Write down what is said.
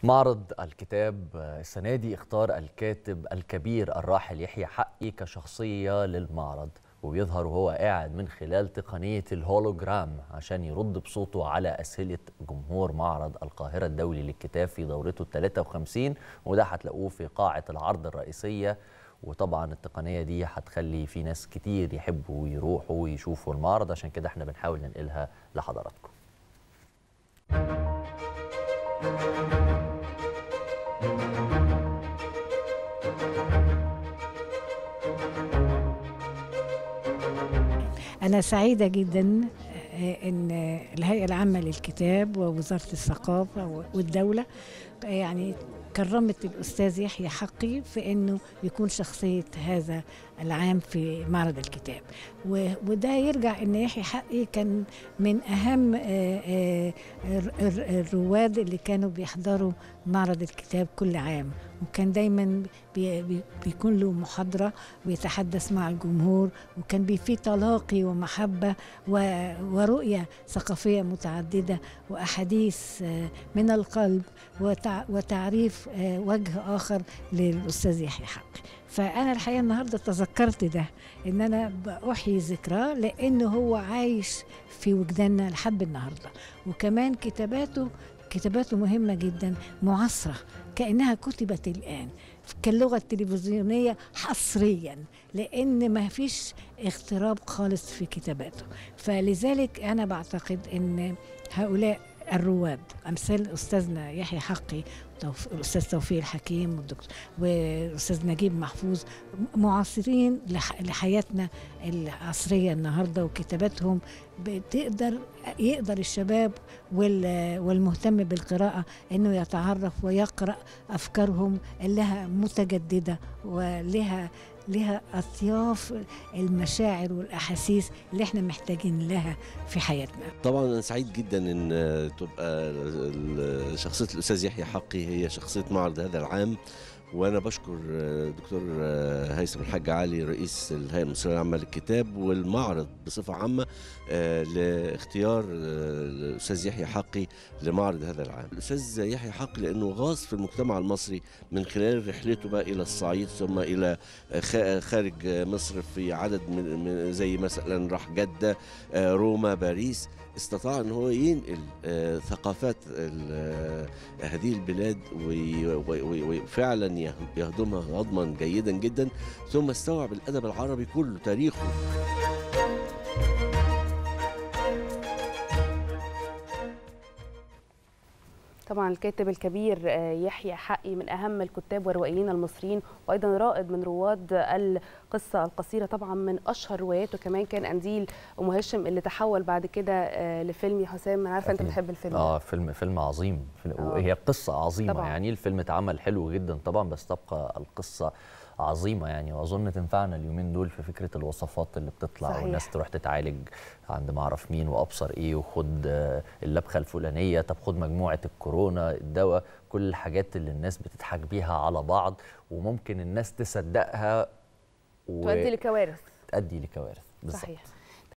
معرض الكتاب السنة دي اختار الكاتب الكبير الراحل يحيى حقي كشخصية للمعرض وبيظهر وهو قاعد من خلال تقنية الهولوجرام عشان يرد بصوته على أسئلة جمهور معرض القاهرة الدولي للكتاب في دورته ال 53 وده هتلاقوه في قاعة العرض الرئيسية وطبعا التقنية دي هتخلي في ناس كتير يحبوا يروحوا ويشوفوا المعرض عشان كده احنا بنحاول ننقلها لحضراتكم أنا سعيدة جدا إن الهيئة العامة للكتاب ووزارة الثقافة والدولة يعني كرمت الأستاذ يحيى حقي في أنه يكون شخصية هذا العام في معرض الكتاب وده يرجع أن يحيى حقي كان من أهم الرواد اللي كانوا بيحضروا معرض الكتاب كل عام وكان دايما بيكون له محاضرة ويتحدث مع الجمهور وكان في تلاقي ومحبة ورؤية ثقافية متعددة وأحاديث من القلب وتعريف وجه آخر للأستاذ يحيى حقي فأنا الحقيقة النهاردة تذكرت ده إن أنا بأحيي ذكراه لأنه هو عايش في وجداننا لحد النهاردة وكمان كتاباته كتاباته مهمة جدا معاصرة كأنها كتبت الآن كاللغة التلفزيونية حصريا لأن ما فيش اغتراب خالص في كتاباته فلذلك أنا بعتقد أن هؤلاء الرواد امثال استاذنا يحيى حقي الاستاذ توفيق الحكيم والدكتور والاستاذ نجيب محفوظ معاصرين لحياتنا العصريه النهارده وكتاباتهم بتقدر يقدر الشباب والمهتم بالقراءه انه يتعرف ويقرا افكارهم لها متجدده ولها لها اطياف المشاعر والاحاسيس اللي احنا محتاجين لها في حياتنا. طبعا انا سعيد جدا ان تبقى شخصيه الاستاذ يحيى حقي هي شخصيه معرض هذا العام وانا بشكر دكتور هيثم الحاج علي رئيس الهيئه المصريه العامه للكتاب والمعرض بصفه عامه لاختيار الاستاذ يحيى حقي لمعرض هذا العام. الاستاذ يحيى حقي لانه غاص في المجتمع المصري من خلال رحلته بقى الى الصعيد ثم الى خارج مصر في عدد من زي مثلا راح جده روما باريس استطاع ان هو ينقل ثقافات هذه البلاد وفعلا يهضمها هضما جيدا جدا ثم استوعب الادب العربي كله تاريخه طبعا الكاتب الكبير يحيى حقي من اهم الكتاب والروائيين المصريين وايضا رائد من رواد القصه القصيره طبعا من اشهر رواياته كمان كان قنديل ام هاشم اللي تحول بعد كده لفيلم يا حسام انا عارفه انت بتحب الفيلم اه فيلم فيلم عظيم وهي قصه عظيمه طبعا. يعني الفيلم اتعمل حلو جدا طبعا بس تبقى القصه عظيمه يعني واظن تنفعنا اليومين دول في فكره الوصفات اللي بتطلع صحيح. والناس تروح تتعالج عند ما اعرف مين وابصر ايه وخد اللبخه الفلانيه طب خد مجموعه الكورونا الدواء كل الحاجات اللي الناس بتضحك بيها على بعض وممكن الناس تصدقها و... تؤدي لكوارث تؤدي لكوارث بالظبط